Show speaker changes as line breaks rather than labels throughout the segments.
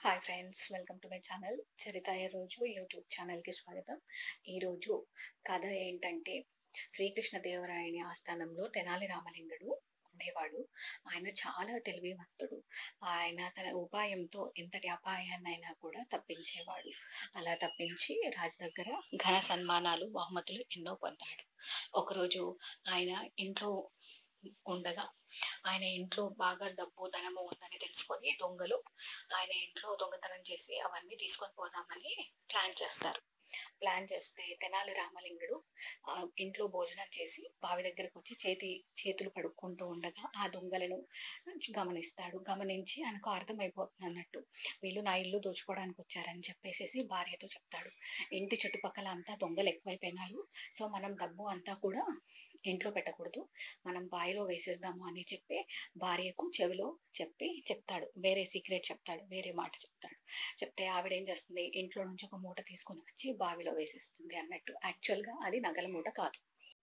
hi friends welcome to my channel Charitha ఏ రోజు YouTube ఛానల్కి స్వాగతం ఈరోజు కథ ఏంటంటే శ్రీకృష్ణ దేవరాయని ఆస్థానంలో తెనాలి రామలింగుడు ఉండేవాడు ఆయన చాలా తెలివివంతుడు ఆయన తన ఉపాయంతో ఎంతటి అపాయాన్నైనా కూడా తప్పించేవాడు అలా తప్పించి రాజు దగ్గర ఘన సన్మానాలు బహుమతులు ఎన్నో పొందాడు ఒకరోజు ఆయన ఇంట్లో ఉండగా ఆయన ఇంట్లో బాగా డబ్బు ధనము ఉందని తెలుసుకొని దొంగలు ఆయన ఇంట్లో దొంగతనం చేసి అవన్నీ తీసుకొని పోదామని ప్లాన్ చేస్తారు ప్లాన్ చేస్తే తెనాలి రామలింగుడు ఆ ఇంట్లో భోజనం చేసి బావి దగ్గరకు వచ్చి చేతి చేతులు కడుక్కుంటూ ఉండగా ఆ దొంగలను గమనిస్తాడు గమనించి ఆయనకు అర్థమైపోతుంది అన్నట్టు వీళ్ళు నా ఇల్లు దోచుకోవడానికి వచ్చారని చెప్పేసి భార్యతో చెప్తాడు ఇంటి చుట్టుపక్కల అంతా దొంగలు ఎక్కువైపోయినారు సో మనం డబ్బు అంతా కూడా ఇంట్లో పెట్టకూడదు మనం బావిలో వేసేద్దాము అని చెప్పి భార్యకు చెవిలో చెప్పి చెప్తాడు వేరే సీక్రెట్ చెప్తాడు వేరే మాట చెప్తాడు చెప్తే ఆవిడ ఏం చేస్తుంది ఇంట్లో నుంచి ఒక మూట తీసుకొని వచ్చి బావిలో వేసేస్తుంది అన్నట్టు యాక్చువల్గా అది నగల మూట కాదు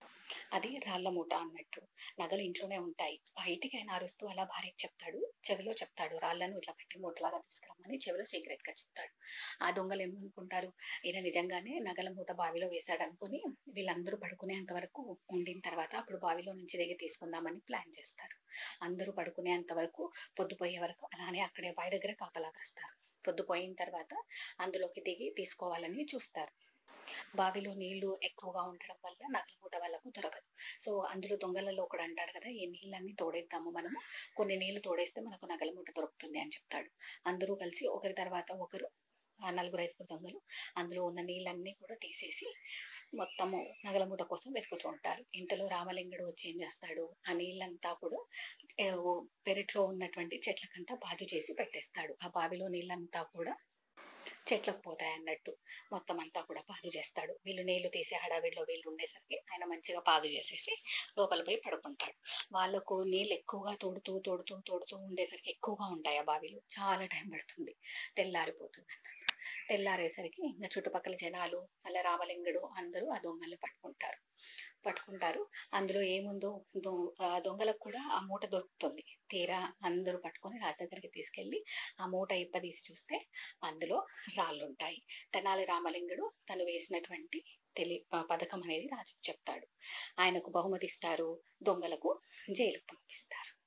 అది రాళ్ల మూట అన్నట్టు నగలు ఇంట్లోనే ఉంటాయి బయటికి ఆయన అరుస్తూ అలా భార్యకి చెప్తాడు చెవిలో చెప్తాడు రాళ్లను ఇట్లా పెట్టి మూటలాగా తీసుకురమ్మని చెవిలో సీక్రెట్ గా చెప్తాడు ఆ దొంగలు ఏమనుకుంటారు ఈయన నిజంగానే నగల మూట బావిలో వేశాడు అనుకుని వీళ్ళందరూ పడుకునేంత వరకు ఉండిన తర్వాత అప్పుడు బావిలో నుంచి దిగి తీసుకుందామని ప్లాన్ చేస్తారు అందరూ పడుకునేంత వరకు పొద్దుపోయే వరకు అలానే అక్కడే బావి దగ్గర కాపలా కాస్తారు పొద్దుపోయిన తర్వాత అందులోకి దిగి తీసుకోవాలని చూస్తారు బావిలో నీళ్లు ఎక్కువగా ఉండడం వల్ల నగల మూట వాళ్ళకు దొరకదు సో అందులో దొంగలలో ఒకడు అంటాడు కదా ఈ నీళ్ళన్నీ తోడేద్దాము మనము కొన్ని నీళ్లు తోడేస్తే మనకు నగల మూట దొరుకుతుంది అని చెప్తాడు అందరూ కలిసి ఒకరి తర్వాత ఒకరు ఆ నలుగురు ఐదుగురు దొంగలు అందులో ఉన్న నీళ్ళన్నీ కూడా తీసేసి మొత్తము నగల మూట కోసం వెతుకుతూ ఉంటారు ఇంతలో రామలింగుడు వచ్చి ఏం చేస్తాడు ఆ నీళ్ళంతా కూడా ఏ, ఓ పెరట్లో ఉన్నటువంటి చెట్లకంతా బాధ చేసి పెట్టేస్తాడు ఆ బావిలో నీళ్ళంతా కూడా చెట్లకు పోతాయి అన్నట్టు మొత్తం అంతా కూడా పాదు చేస్తాడు వీళ్ళు నీళ్లు తీసి హడావిడిలో వీళ్ళు ఉండేసరికి ఆయన మంచిగా పాదు చేసేసి లోపల పోయి పడుకుంటాడు వాళ్ళకు నీళ్ళు ఎక్కువగా తోడుతూ తోడుతూ తోడుతూ ఉండేసరికి ఎక్కువగా ఉంటాయి ఆ బావిలో చాలా టైం పడుతుంది తెల్లారిపోతుంది అన్నట్టు తెల్లారేసరికి ఇంకా చుట్టుపక్కల జనాలు మళ్ళీ రామలింగుడు అందరూ ఆ దొంగల్ని పట్టుకుంటారు పట్టుకుంటారు అందులో ఏముందో దొ- ఆ దొంగలకు కూడా ఆ మూట దొరుకుతుంది తీరా అందరూ పట్టుకొని రాజు దగ్గరికి తీసుకెళ్లి ఆ మూట ఇప్పదీసి చూస్తే అందులో రాళ్ళు ఉంటాయి తెనాలి రామలింగుడు తను వేసినటువంటి తెలి ప- పథకం అనేది రాజుకు చెప్తాడు ఆయనకు బహుమతి ఇస్తారు దొంగలకు జైలుకు పంపిస్తారు